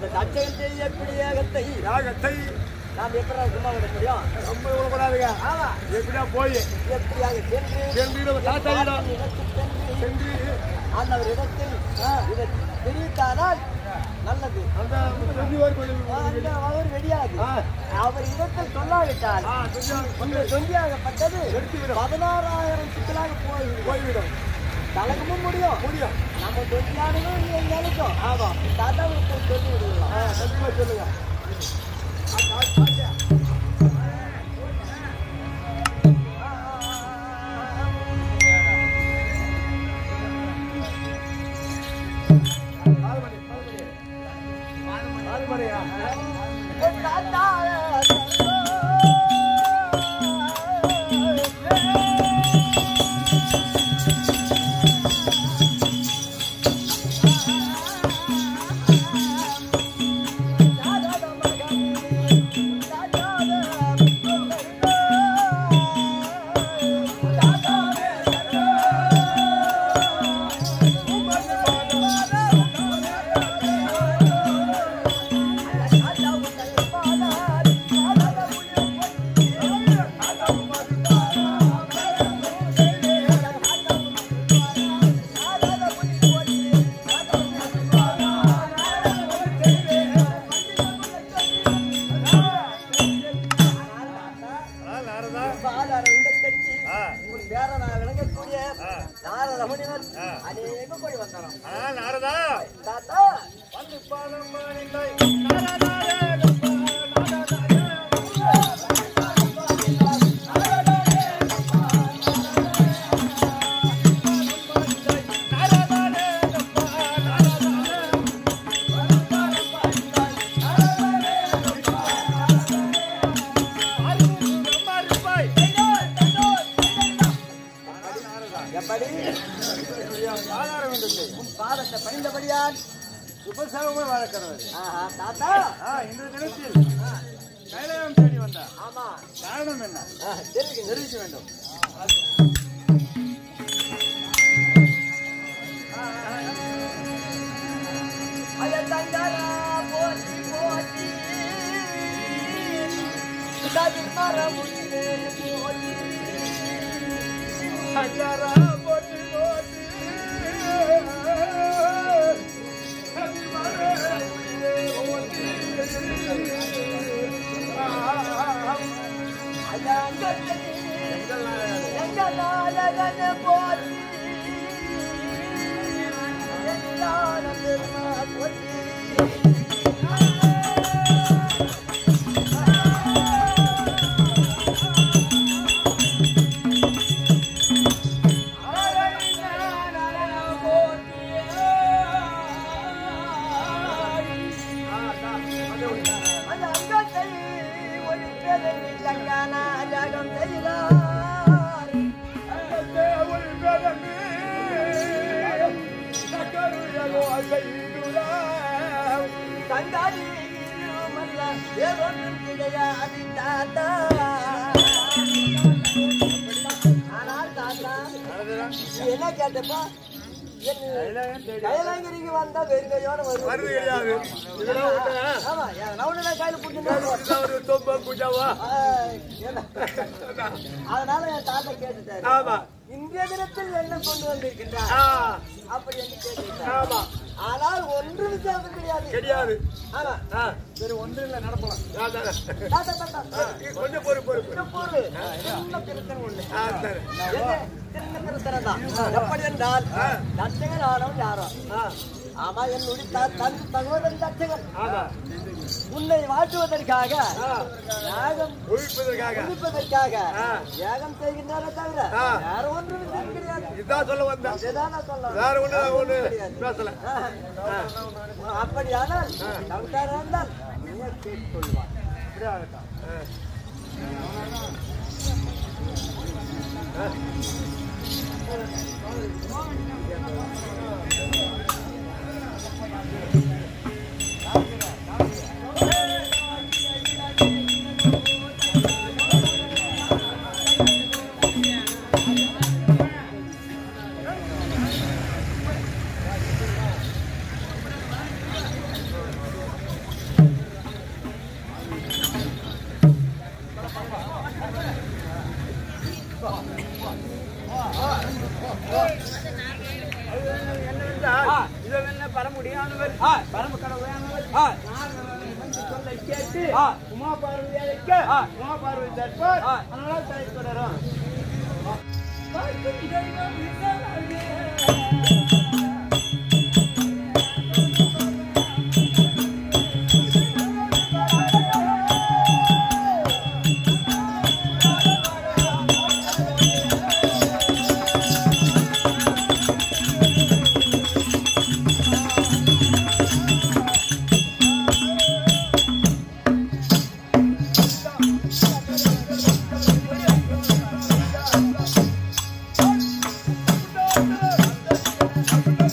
இந்த தச்சகன் செய்யக்கூடிய யாகத்தை யாகத்தை நாம் எப்படி சும்மா விட முடியும் ரொம்ப விடக்கூடாதுங்க ஆமா எப்படியா போய் எப்படியாக சென்று சென்று நம்ம தாத்தாயிடம் இடத்தில் சென்று சென்று அந்த ஒரு இடத்தில் இதை தெரிவித்தானால் நல்லது அந்த செஞ்சு வர கொஞ்சம் அந்த அவர் வெடியாது ஆ. அவர் இடத்தில் சொல்லாவிட்டால் ஆ, கொஞ்சம் இந்த தொங்கியாகப்பட்டது எடுத்துவிடும். பதினாறாயிரம் சிக்கலாக போய்விடும் போய்விடும் கலக்கமும் முடியும் முடியும் நம்ம தொங்கியானதும் நினைக்கும் ஆமா தாத்தாவுக்கு சொல்லி விடுவோம் ஆ, கண்டிப்பா சொல்லுங்க நாலு மணி நாலு மணி நாலு மணியா நாலு நாரதா ஆ. அநேக போய் வந்தாராம் ஆ, நாரதா தாத்தா வந்து பாதம்மா நின்னை. நாரதாயே, கப்பா, நாரதாயே. நாரதாயே, கப்பா, நாரதாயே. அம்மா இருப்பாய். எப்படி ஆதாரம் வேண்டும் உன் பாதத்தை பணிந்தபடியால் உபசவமே வளர்க்கிறவர் ஆஹா தாத்தா ஆ, இன்று தினத்தில் கைலாயம் தேடி வந்தார் ஆமா காரணம் என்ன ஆ, தெரிவிக்க தெரிவிக்க வேண்டும் அயத்தங்கரா போற்றி போற்றி கதிர்மரமுனிவே போற்றி அஜரா போற்றி போற்றி அயங்கத்தை எங்கள் நாயகன் போற்றி எல்லான பெருமா போற்றி அந்த அங்கத்தை ஒழிப்பதை சங்கானாஜகம் செய்தார் தங்காதி மல்ல வேறொன்றும் கிடையாது தாத்தா ஆனால் தாத்தா நீ என்ன கேட்டப்பா என் கைலாங்கிரிக்கு வந்தா வெறுங்கையோட வருது வருவது கிடையாது இதெல்லாம் விட்டா ஆமா என் ரவுண்டா கையில பிடிச்சிருந்தா ஒரு தொம்ப பூஜாவா அதனால என் தாத்தா கேட்டுட்டாரு ஆமா இந்திய தினத்தில் என்ன கொண்டு வந்திருக்கின்றார் ஆ, அப்படி என்று கேட்டுட்டார் ஆமா ஆனால் ஒன்று வித்தியாசம் கிடையாது கிடையாது ஆமா ஆ, சரி ஒன்று இல்லை நடப்பலாம் அதான். தாத்தா தாத்தா கொஞ்சம் பொறு பொறுப்பு திருப்பூர் சின்ன திருத்தன் ஒண்ணு ஆ, சரி. எது? சின்ன திருத்தனம் தான் எப்படி என்றால் தச்சகன் ஆனவன் யாரோ ஆ, ஆமா என்னுடைய த- தன் சகோதரன் தச்சகன் ஆமா உன்னை வாழ்த்துவதற்காக ஆ, யாகம் ஒழிப்பதற்காக முடிப்பதற்காக ஆ. யாகம் செய்கின்றாரே தவிர ஆ. வேற ஒன்றும் வித்தியாசம் கிடையாது இதான் சொல்ல வந்தேன் இதுதான் நான் சொல்ல வேற ஒண்ணு ஒண்ணு கிடையாது. பேசல ஆ. அப்படியானால் சம்சாரம் இருந்தால் நீயே கேட்டுக்கொள்வார் இப்படியே ஆகட்டும். ஆ. கேட்டு ஆ. உமா பார்வதி அழைக்க ஆ. உமா பார்வதி தற்பார் ஆ. அதனால தலை தொடரும் ஆ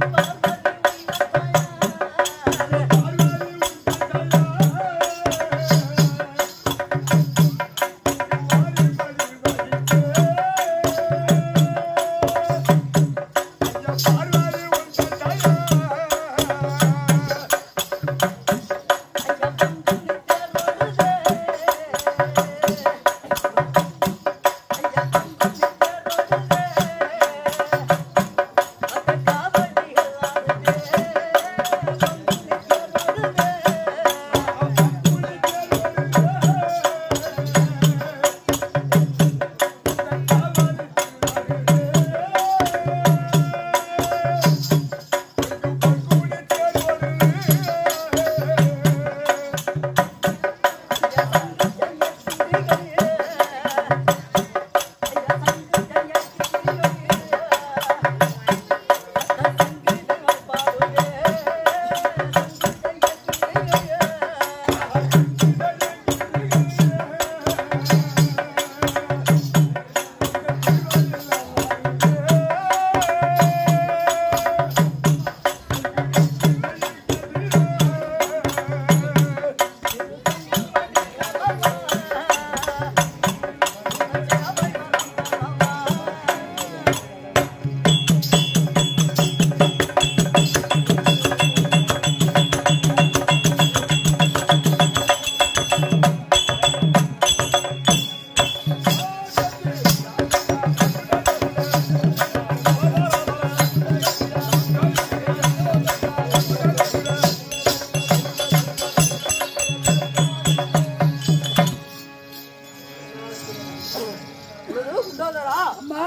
சுந்தோதரா அம்மா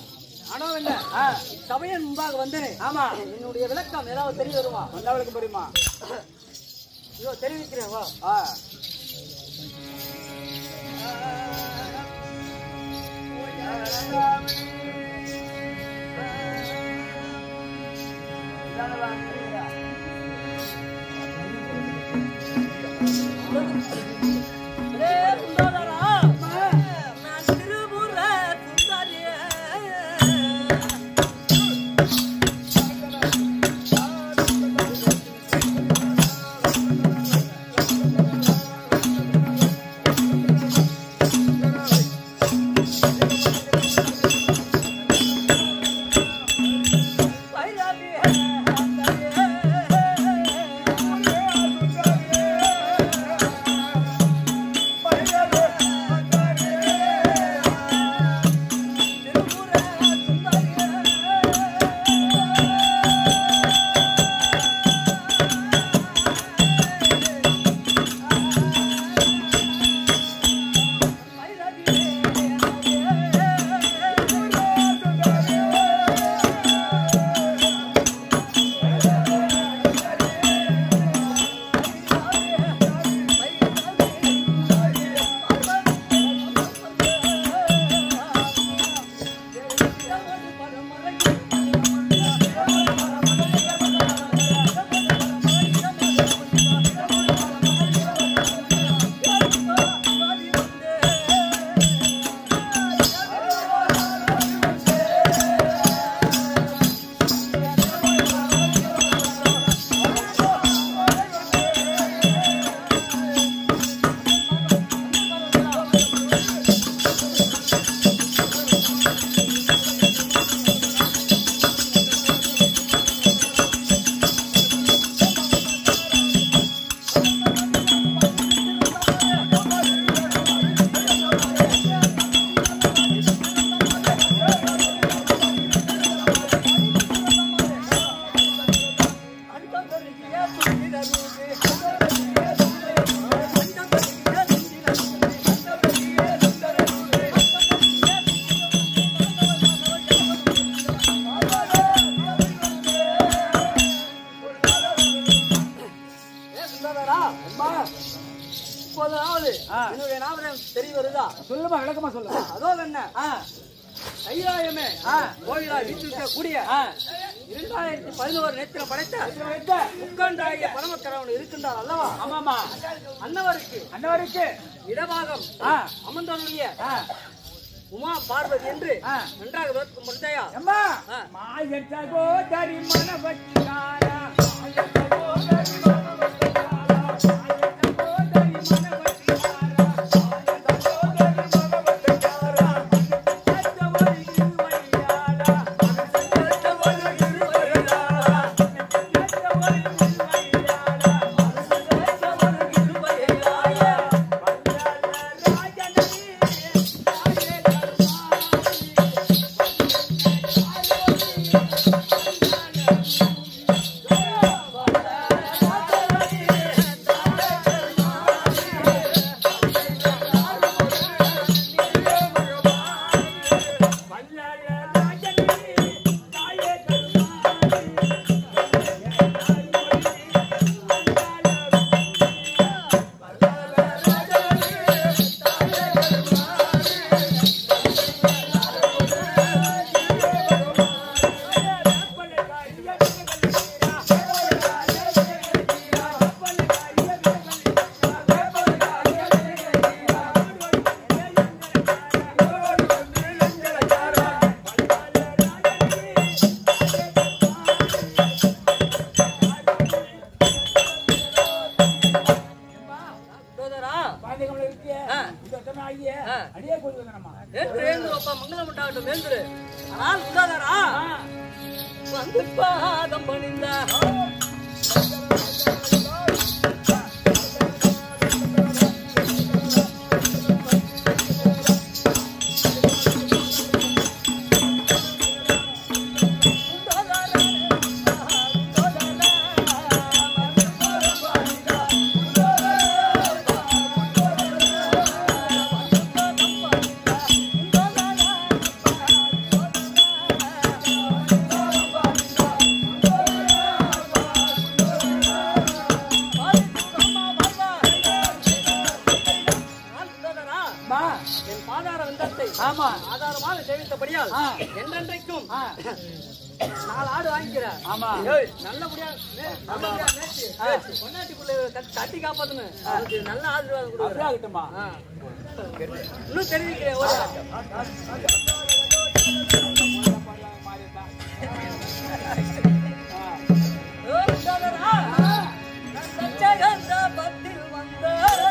ஆனவன் என்ன சபையின் முன்பாக வந்தேனே ஆமா என்னுடைய விளக்கம் ஏதாவது தெரிய வருமா வந்தவளுக்கு புரியுமா இதோ தெரிவிக்கிறேன் வா ஆ ஏ சுந்தோதரா நான் திருபுர சுந்தரியே இப்போதாவது ஆ. என்னுடைய நாமதம் தெரிய வருதா சொல்லுமா விளக்கமா சொல்லு அதோ என்ன ஆ கைலாயமே ஆ. கோயிலா வீட்டிருக்க கூடிய ஆ இரண்டாயிரத்தி பதினோரு நேரத்தில் படைத்த இதுல வைத்த முக்கண்டாகிய பரமக்கரவன் இருக்கின்றார் அல்லவா ஆமாமா அன்னவருக்கு அன்னவருக்கு இடபாகம் ஆ அமர்ந்தவனுடைய ஆ உமா பார்வதி என்று ஆ. நன்றாக விளக்கும் முந்தையா அம்மா ஆ. மாய சகோதரி மனவட்டிக்காரா மாய சகோதரி மனவட்டிக்காரா மாய சகோதரி மனவட்டிக்காரா மாய சகோதரி மனவட்டிக்காரா மனசத்தவரி இருவையாளா மனசத்தவரி இருவையாளா மனசத்தவரி இருவையாளா மனசத்தவரி இருவையாளா வந்தால ராஜனே ஆயே கருமாரி சகோதரா பாண்டியங்கள இருக்கியே ஆ. இந்த ஒத்தமே ஆகியே ஆ. அடியே கொண்டு வந்தனம்மா ஏன்று ஏன்று அப்பா மங்களம் உண்டாகட்டும் ஏன்று ஆனால் உதாதரா வந்து பாதம் பணிந்த அம்மா என் பாதார வந்தத்தை ஆமா ஆதாரமாக சேவித்தபடியால் ஆ. என்றென்றைக்கும் ஆ. நாலு ஆடு வாங்கிக்கிறேன் ஆமா ஏய், நல்லபடியா மே- நல்லபடியா மேய்ச்சு, மேய்ச்சு, பொண்டாட்டிக்குள்ள கட்டி- கட்டி காப்பாத்தணும் அதுக்கு நல்ல ஆசீர்வாதம் அப்படியே கொடுக்குறேன் ஆகட்டும்மா ஆ. இன்னும் தெரிவிக்கிறேன் ஒரு ஓ, சகோதரா, நான் சச்சகந்த பத்தில் வந்த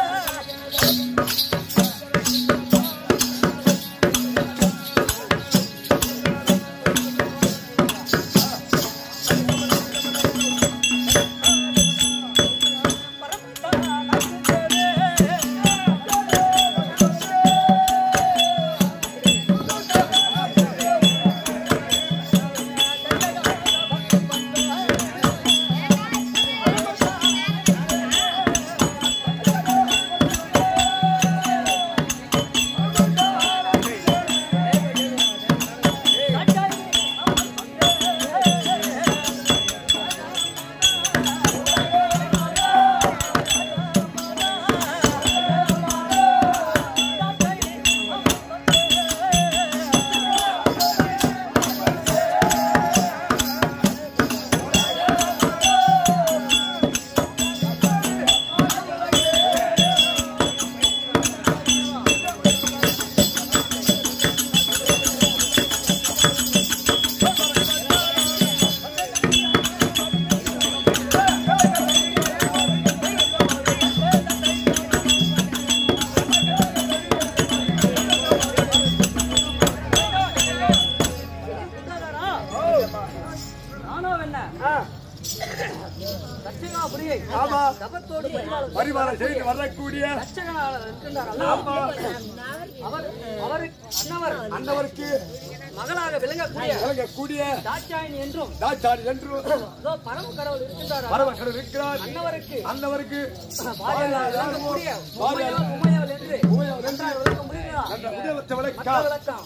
நானோ என்ன தட்சிணாபுரியை ஆமா. தபத்தோடு பரிமாற- பரிமாறம் செய்து வரக்கூடிய தட்சகனாக இருக்கின்றார் அல்லவா? அவர் அவருக்கு அன்னவர் அன்னவருக்கு மகளாக விளங்கக்கூடிய விளங்கக்கூடிய தாட்சாயணி என்றும் தாச்சாரி என்று அதோ பரம கடவுள் இருக்கின்றார் பரமக்கடல் இருக்கிறார் அன்னவருக்கு அன்னவருக்கு வாயிலாக விளங்கக்கூடிய உமையவள் உமையவள் என்று உமையவள் என்று நன்றாக விளக்க முடியுங்களா அந்த உதயவத்த மற்ற விளக்கா விளக்கம்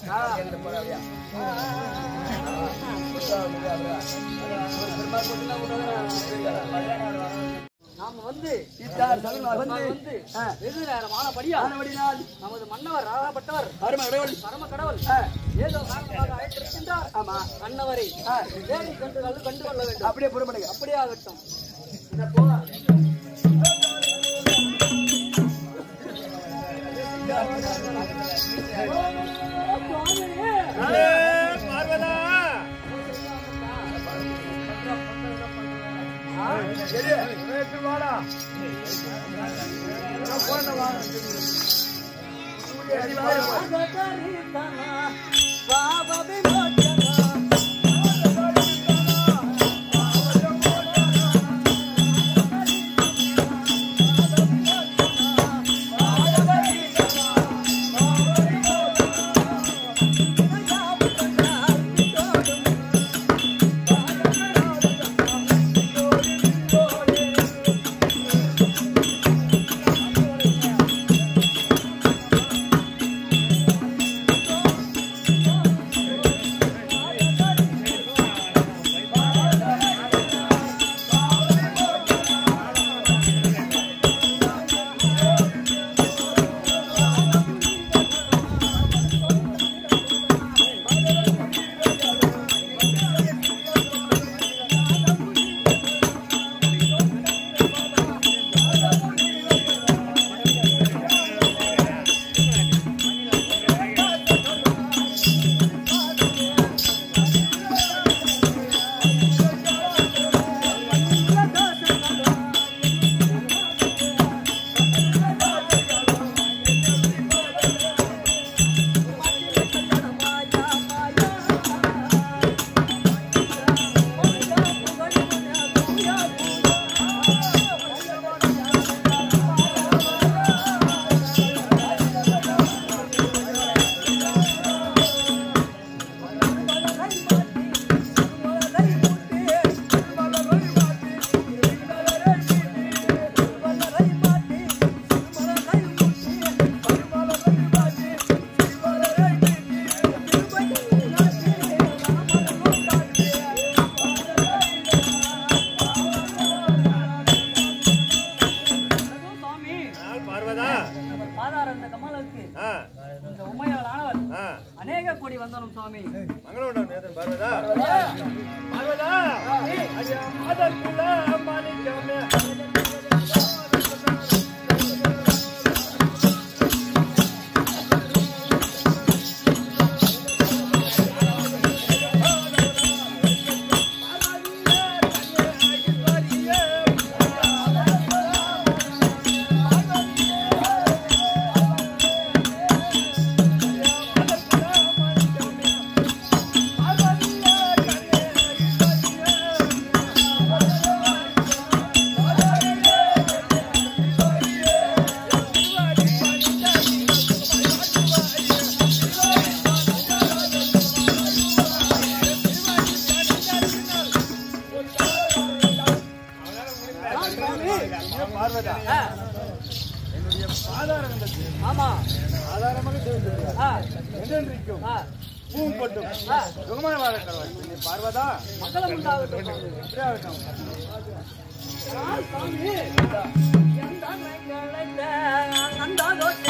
நாம வந்து இத்தார் சகலனார் வந்து வந்து வந்து வெகு நேரம் ஆனபடியா ஆனபடினால் நமது மன்னவர் ராகப்பட்டவர் பரம கடவுள் பரம கடவுள் ஏதோ காரணமாக அழைத்திருக்கின்றார் ஆமா அன்னவரை தேடி கண்டு கண்டு கண்டு கொள்ள வேண்டும் அப்படியே புறப்படுங்க அப்படியே ஆகட்டும் ஆ நேற்று வாடா நான் போன வா சுவாமி நாள் பார்வதா பாதார இந்த கமலுக்கு ஆ இந்த உமையால் ஆனவர் ஆ அநேக கோடி வந்தனம் சுவாமி மங்களம் நேதன் பார்வதா பார்வதா ஐயா அதற்குள்ள மாணிக்கமே பார்வதா என்னுடைய பாதாரங்கத்தை ஆமா ஆதாரமாக தெரிவித்திருக்கிறார் ஆ, என்றென்றைக்கும் ஆ, பூவும் பட்டும் ஆ. சுகமான வாழ கடவுள் நீ பார்வதா மங்களம் உண்டாகட்டும் சுவாமி. எப்படியாகட்டும் ஆ, சுவாமி எந்த மங்களத்த நந்தாதோட்டே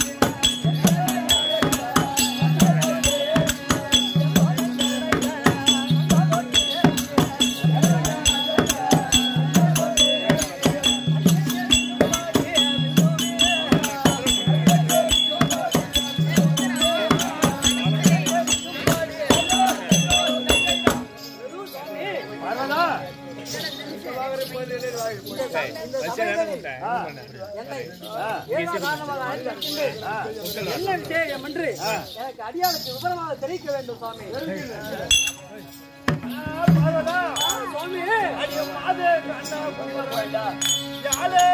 பார்வதா ஆ, என்னை ஆ, ஏதோ காரணமாக அழைத்திருக்கின்றேன். என்ன விஷயம் என்று எனக்கு அடியாளுக்கு விவரமாக தெரிவிக்க வேண்டும் சுவாமி ஆ, பார்வதா ஆ, சுவாமி அடிய மாதே கண்ணா குமரவேண்டா யாழே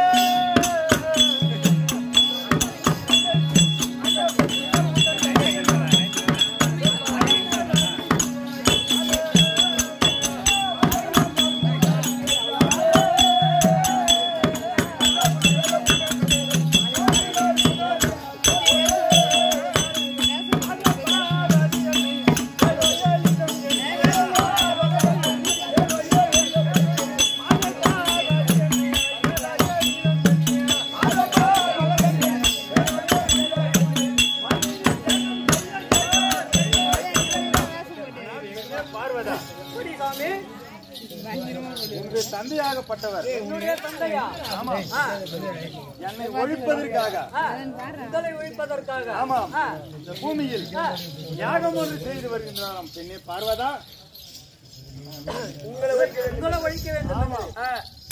பார்வதா எப்படி சுவாமி உங்கள் தந்தையாகப்பட்டவர் என்னுடைய தந்தையா ஆமா ஆ, என்னை ஒழிப்பதற்காக ஆ, உங்களை ஒழிப்பதற்காக ஆமாம். ஆ, இந்த பூமியில் ஆ, யாகம் ஒன்று செய்து வருகின்றாராம் பெண்ணே பார்வதா உங்களை ஒழிக்க வேண்டும் என்று. ஆ,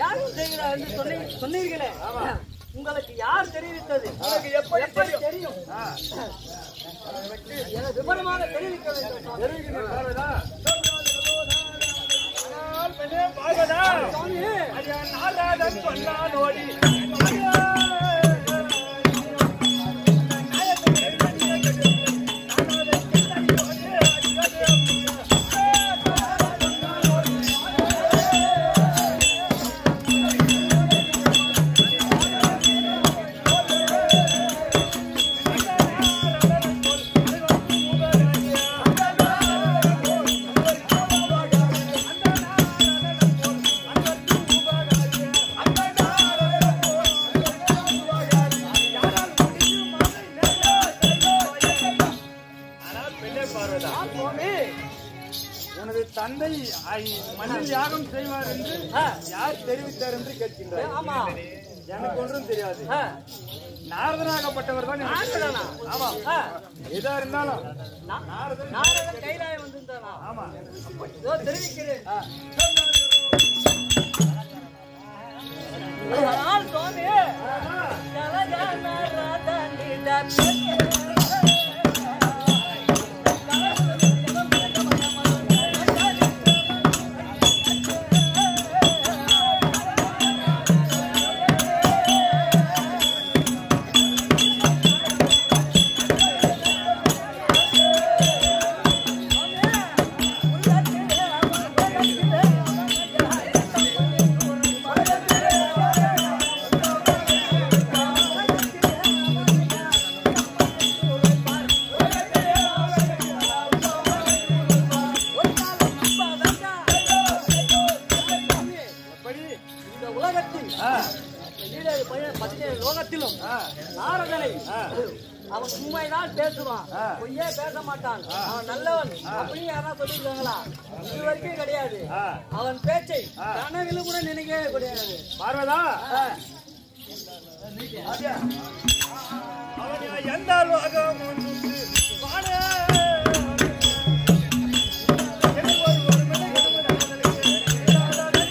யாகம் செய்கிறார் என்று சொன்னீ- சொன்னீர்களே உங்களுக்கு யார் தெரிவித்தது உங்களுக்கு எப்படி எப்படி தெரியும் ஆ, எனக்கு விவரமாக தெரிவிக்க வேண்டும் சுவாமி. தெரிவிக்கின்ற பார்வதா ஆனால் பெண்ணே பார்வதா சுவாமி ஐயா நாராயணன் சொன்னான் ஓடி ஆனால் பெண்ணே பார்வதா சுவாமி உனது தந்தை ஐ- மண்ணில் யாகம் செய்வார் என்று ஆ. யார் தெரிவித்தார் என்று கேட்கின்றார் ஆமா எனக்கு ஒன்றும் தெரியாது ஆ, நாரதனாகப்பட்டவர் தான் எனக்கு நாரதனா? தெரியும். ஆமா ஆ, எதா இருந்தாலும் நா- நாரதன் நாரதன் கைலாயம் வந்திருந்தானா ஆமா இதோ தெரிவிக்கிறேன் ஆ. ஆனால் சுவாமி கலகநாரதனிடம் எப்படி இந்த உலகத்தில் ஆ, ஈரேழு பய- பதினேழு லோகத்திலும் ஆ, நாரதனை ஆ. அவன் உண்மைதான் பேசுவான் ஆ. பொய்யே பேச மாட்டான் அவன் நல்லவன் அப்படின்னு யாராவது சொல்லிருக்காங்களா இது வரைக்கும் கிடையாது ஆ. அவன் பேச்சை ஆ. கனவிலும் கூட நினைக்கவே கிடையாது பார்வதா ஆ. அவன் எந்த லோகம் ஒன்று வானே. எனக்கு ஒரு ஒரு மணி கிழமை நடந்ததுக்கு இல்லாததை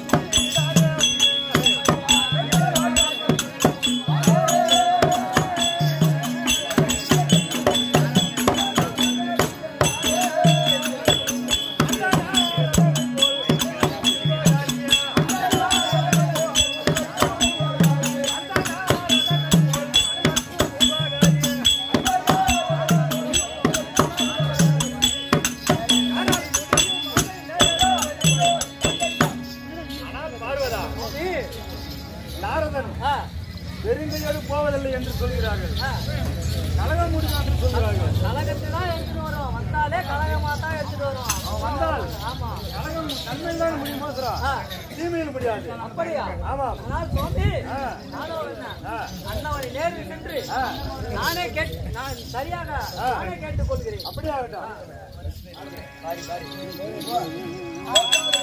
ஆனால் பார்வதா நீ, நாரதன் ஆ, பெருங்கையோடு போவதில்லை என்று சொல்கிறார்கள் ஆ. கலகம் முடிதான் என்று சொல்கிறார்கள் கலகத்தை தான் எடுத்துட்டு வரும் வந்தாலே கலகமா தான் எடுத்துட்டு வரும் அவன் வந்தால் ஆமா கலகம் நன்மையில் தான் முடியுமா சார் ஆ, தீமையில் முடியாது அப்படியா ஆமாம் ஆனால் சுவாமி ஆ. நானும் என்ன ஆ. அண்ணவரை நேரில் சென்று ஆ. நானே கேட் நான் சரியாக ஆ. நானே கேட்டுக் கொள்கிறேன் அப்படியே ஆகட்டும் ஆ.